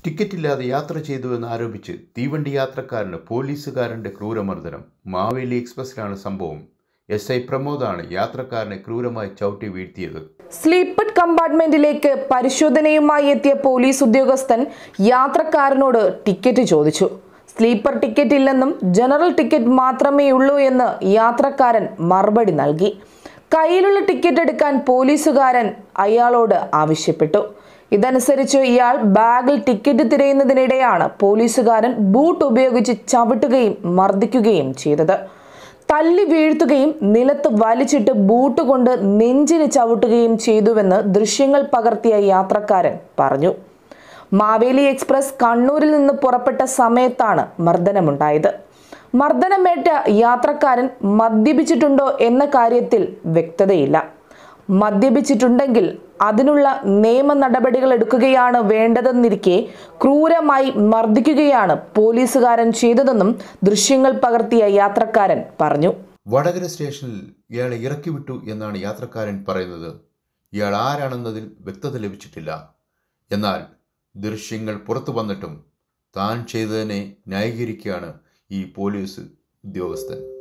ടിക്കറ്റില്ലാതെ യാത്ര ചെയ്തുവെന്ന് ആരോപിച്ച് തീവണ്ടി യാത്രക്കാരന് പോലീസുകാരന്റെ ക്രൂരമർദ്ദനം മാവേലി എക്സ്പ്രസിലാണ് സംഭവം എസ് ഐ പ്രമോദാണ് യാത്രക്കാരനെ ക്രൂരമായി ചവിട്ടി വീഴ്ത്തിയത് സ്ലീപ്പഡ് കമ്പാർട്ട്മെന്റിലേക്ക് പരിശോധനയുമായി എത്തിയ പോലീസ് ഉദ്യോഗസ്ഥൻ യാത്രക്കാരനോട് ടിക്കറ്റ് ചോദിച്ചു സ്ലീപ്പർ ടിക്കറ്റ് ഇല്ലെന്നും ജനറൽ ടിക്കറ്റ് മാത്രമേ ഉള്ളൂ എന്ന് യാത്രക്കാരൻ മറുപടി നൽകി കയ്യിലുള്ള ടിക്കറ്റ് എടുക്കാൻ പോലീസുകാരൻ അയാളോട് ആവശ്യപ്പെട്ടു ഇതനുസരിച്ച് ഇയാൾ ബാഗിൽ ടിക്കറ്റ് തിരയുന്നതിനിടെയാണ് പോലീസുകാരൻ ബൂട്ട് ഉപയോഗിച്ച് ചവിട്ടുകയും മർദ്ദിക്കുകയും ചെയ്തത് തല്ലി വീഴ്ത്തുകയും നിലത്ത് വലിച്ചിട്ട് ബൂട്ട് കൊണ്ട് നെഞ്ചിന് ചവിട്ടുകയും ചെയ്തുവെന്ന് ദൃശ്യങ്ങൾ പകർത്തിയ യാത്രക്കാരൻ പറഞ്ഞു മാവേലി എക്സ്പ്രസ് കണ്ണൂരിൽ നിന്ന് പുറപ്പെട്ട സമയത്താണ് മർദ്ദനമുണ്ടായത് മർദ്ദനമേറ്റ യാത്രക്കാരൻ മദ്യപിച്ചിട്ടുണ്ടോ എന്ന കാര്യത്തിൽ വ്യക്തതയില്ല മദ്യപിച്ചിട്ടുണ്ടെങ്കിൽ അതിനുള്ള നിയമ നടപടികൾ എടുക്കുകയാണ് വേണ്ടതെന്നിരിക്കെ ക്രൂരമായി മർദ്ദിക്കുകയാണ് പോലീസുകാരൻ ചെയ്തതെന്നും ദൃശ്യങ്ങൾ പകർത്തിയ യാത്രക്കാരൻ പറഞ്ഞു വടകര സ്റ്റേഷനിൽ ഇയാളെ ഇറക്കി വിട്ടു എന്നാണ് യാത്രക്കാരൻ പറയുന്നത് ഇയാൾ ആരാണെന്നതിൽ വ്യക്തത ലഭിച്ചിട്ടില്ല എന്നാൽ ദൃശ്യങ്ങൾ പുറത്തു വന്നിട്ടും താൻ ചെയ്തതിനെ ന്യായീകരിക്കുകയാണ് ഈ പോലീസ് ഉദ്യോഗസ്ഥൻ